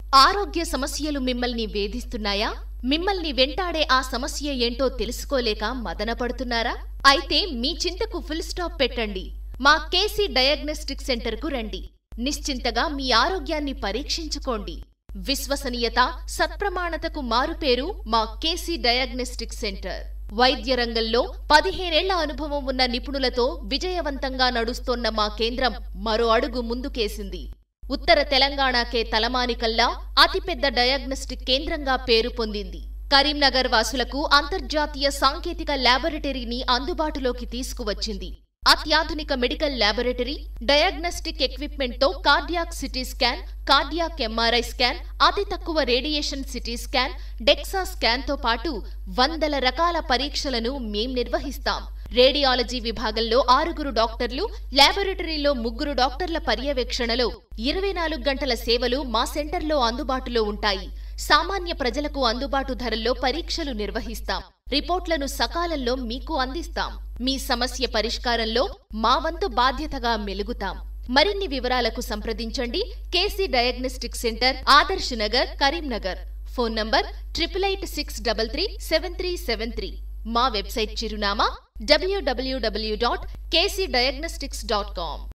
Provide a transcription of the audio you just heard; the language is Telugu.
ఆరోగ్య సమస్యలు మిమ్మల్ని వేధిస్తున్నాయా మిమ్మల్ని వెంటాడే ఆ సమస్య ఏంటో తెలుసుకోలేక మదనపడుతున్నారా అయితే మీ చింతకు ఫుల్ స్టాప్ పెట్టండి మా కేసీ డయాగ్నోస్టిక్ సెంటర్కు రండి నిశ్చింతగా మీ ఆరోగ్యాన్ని పరీక్షించుకోండి విశ్వసనీయత సత్ప్రమాణతకు మారుపేరు మా కేసీ డయాగ్నోస్టిక్ సెంటర్ వైద్య రంగంలో పదిహేనేళ్ల అనుభవం ఉన్న నిపుణులతో విజయవంతంగా నడుస్తోన్న మా కేంద్రం మరో అడుగు ముందుకేసింది ఉత్తర తెలంగాణకే తలమానికల్లా అతిపెద్ద డయాగ్నోస్టిక్ కేంద్రంగా పేరు పొందింది కరీంనగర్ వాసులకు అంతర్జాతీయ సాంకేతిక ల్యాబొరేటరీని అందుబాటులోకి తీసుకువచ్చింది అత్యాధునిక మెడికల్ ల్యాబొరేటరీ డయాగ్నోస్టిక్ ఎక్విప్మెంట్తో cardiac CT scan cardiac MRI scan అతి తక్కువ రేడియేషన్ సిటీ స్కాన్ డెక్సా స్కాన్తో పాటు వందల రకాల పరీక్షలను మేం నిర్వహిస్తాం రేడియాలజీ విభాగంలో ఆరుగురు డాక్టర్లు ల్యాబొరేటరీలో ముగ్గురు డాక్టర్ల పర్యవేక్షణలో ఇరవై నాలుగు గంటల సేవలు మా సెంటర్లో అందుబాటులో ఉంటాయి సామాన్య ప్రజలకు అందుబాటు ధరల్లో పరీక్షలు నిర్వహిస్తాం రిపోర్ట్లను సకాలంలో మీకు అందిస్తాం మీ సమస్య పరిష్కారంలో మా వంతు బాధ్యతగా మెలుగుతాం మరిన్ని వివరాలకు సంప్రదించండి KC diagnostic centre Adarsh Nagar Karimnagar phone number triple eight six double three seven three seven three మా వెబ్సైట్ చిరునామా WWW dot KC diagnostics dot com